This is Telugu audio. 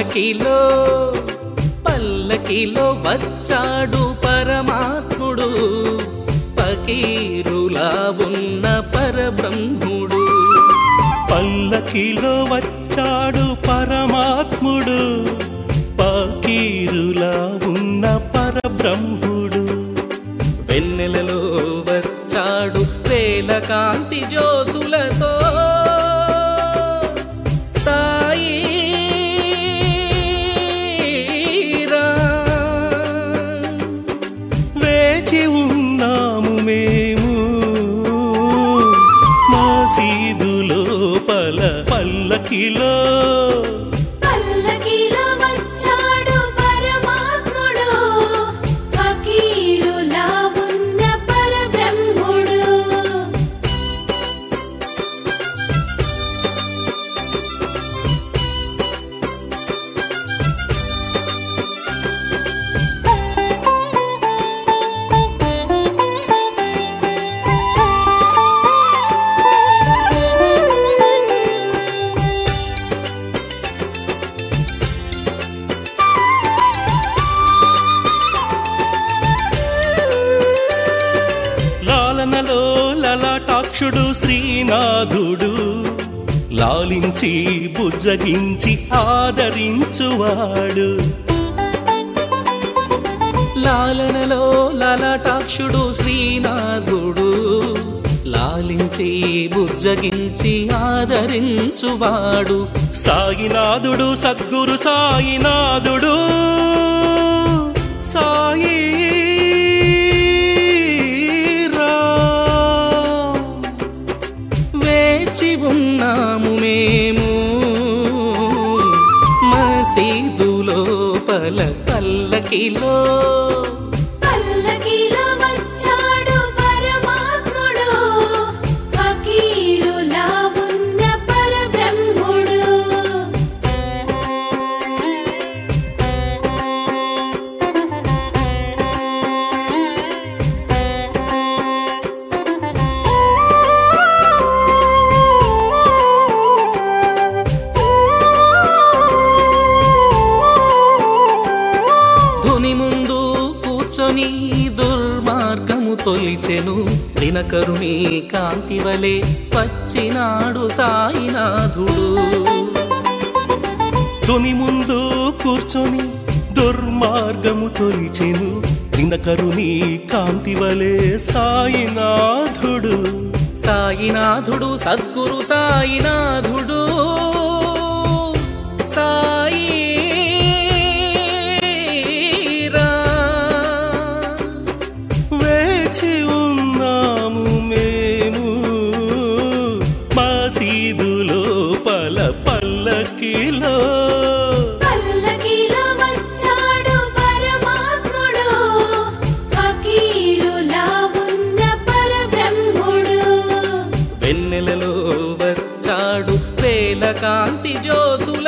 పల్లకిలో పల్లకిలో వచ్చాడు పరమాత్ముడు పకీరులా ఉన్న పరబ్రహ్ముడు పల్లకిలో వచ్చాడు పరమాత్ముడు పకీరులా ఉన్న పరబ్రహ్ముడు వెన్నెలలో వచ్చాడు వేల కాంతి జ్యోతులతో సాయి రామ్. వేచి ఉన్నాము మేము మసీదు లోపల పల్లకిలో పల్లకిలో వచ్చాడు పరమాత్ముడు ఫకీరులా ఉన్న పరబ్రహ్ముడు లాలనలో లలాటాక్షుడు శ్రీనాథుడు లాలించి బుజ్జగించి ఆదరించువాడు లాలనలో లలాటాక్షుడు శ్రీనాథుడు లాలించి బుజ్జగించి ఆదరించువాడు సాయినాథుడు సద్గురు సాయినాథుడు సాయి రామ్. వేచి ఉన్నాము మేము మసీదు లోపల పల్లకిలో పల్లకిలో వచ్చాడు పరమాత్ముడు ఫకీరులా ఉన్న పరబ్రహ్ముడు ధుని ముందు కూర్చొని దుర్మార్గము తొలిచెను దినకరుని కాంతి వలె వచ్చినాడు సాయినాథుడు తుని ముందు కూర్చొని దుర్మార్గము తొలిచెను దినకరుని కాంతి వలె సాయినాథుడు సాయినాథుడు సద్గురు సాయినాథుడు సాయి రామ్. వేచి ఉన్నాము మేము మసీదు లోపల పల్లకిలో పల్లకిలో వచ్చాడు పరమాత్ముడు ఫకీరులా ఉన్న పరబ్రహ్ముడు వెన్నెలలో వచ్చాడు వేల కాంతి జ్యోతులతో